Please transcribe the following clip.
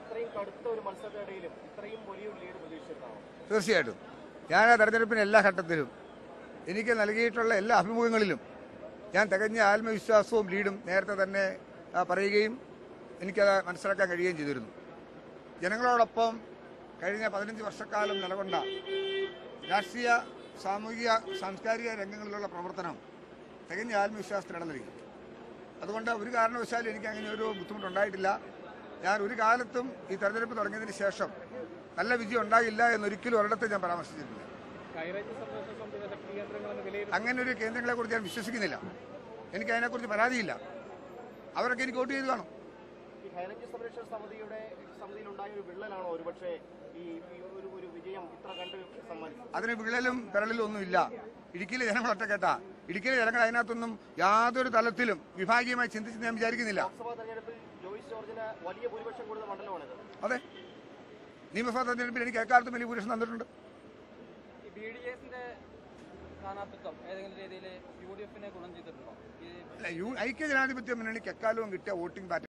ഇത്രയും കടുത്ത ഒരു മത്സരത്തിനിടയിലും ഇത്രയും വലിയൊരു ലീഡ് പ്രതീക്ഷിച്ചിരുന്നാണോ തീർച്ചയായിട്ടും ഞാൻ ആ തെരഞ്ഞെടുപ്പിന് എല്ലാ ഘട്ടത്തിലും എനിക്ക് നൽകിയിട്ടുള്ള എല്ലാ അഭിമുഖങ്ങളിലും ഞാൻ തികഞ്ഞ ആത്മവിശ്വാസവും ലീഡും നേരത്തെ തന്നെ ആ, പറയുകയും എനിക്കത് മനസ്സിലാക്കാൻ കഴിയുകയും ചെയ്തിരുന്നു ജനങ്ങളോടൊപ്പം കഴിഞ്ഞ പതിനഞ്ച് വർഷക്കാലം നിലകൊണ്ട രാഷ്ട്രീയ സാമൂഹിക സാംസ്കാരിക രംഗങ്ങളിലുള്ള പ്രവർത്തനം തികഞ്ഞ ആത്മവിശ്വാസത്തിന് ഇടം നൽകി അതുകൊണ്ട് ഒരു കാരണവശാലും എനിക്ക് അങ്ങനെ ഒരു ബുദ്ധിമുട്ടുണ്ടായിട്ടില്ല ഞാൻ ഒരു കാലത്തും ഈ തെരഞ്ഞെടുപ്പ് തുടങ്ങിയതിന് ശേഷം നല്ല വിജയം ഉണ്ടാകില്ല എന്നൊരിക്കലും ഒരിടത്തും ഞാൻ പരാമർശിച്ചിട്ടില്ല ഹൈറേഞ്ച് സംരക്ഷണ സമിതിയുടെ ശക്തി കേന്ദ്രങ്ങളെന്ന് വിലയിരുത്തി അങ്ങനെ ഒരു കേന്ദ്രങ്ങളെ കുറിച്ച് ഞാൻ വിശ്വസിക്കുന്നില്ല എനിക്ക് അതിനെക്കുറിച്ച് പരാതിയില്ല അവരൊക്കെ എനിക്ക് വോട്ട് ചെയ്ത് കാണും ഈ ഹൈറേഞ്ച് സംരക്ഷണ സമിതിയുടെ സമിതിയിലുണ്ടായ ഒരു വിള്ളലാണോ ഒരുപക്ഷെ ഈ ഈ ഒരു ഒരു വിജയം ഇത്ര കണ്ട് സമ്മാനിച്ചത് അതിന് വിള്ളലും പിറളിലും ഒന്നുമില്ല ഇടുക്കിയിലെ ജനങ്ങൾ ഒറ്റക്കെട്ട ഇടുക്കിയിലെ ജനങ്ങൾ അതിനകത്തൊന്നും യാതൊരു തലത്തിലും വിഭാഗീയമായി ചിന്തിച്ച് ഞാൻ വിചാരിക്കുന്നില്ല ലോക്സഭാ തെരഞ്ഞെടുപ്പിൽ ജോയിസ് ജോർജിന് വലിയ ഭൂരിപക്ഷം കൊടുത്ത മണ്ഡലമാണിത് അതെ നിയമസഭാ തെരഞ്ഞെടുപ്പിൽ എനിക്ക് എക്കാലത്തും വലിയ ഭൂരിപക്ഷം തന്നിട്ടുണ്ട് ഈ ബി ഡി എസിന്റെ സ്ഥാനാർത്ഥിത്വം ഏതെങ്കിലും രീതിയിൽ യു ഡി എഫിനെ ഗുണം ചെയ്തിട്ടുണ്ടോ ഈ അല്ല യു ഐക്യ ജനാധിപത്യ മുന്നണിക്ക് എക്കാലവും കിട്ടിയ വോട്ടിംഗ് പാറ്റേൺ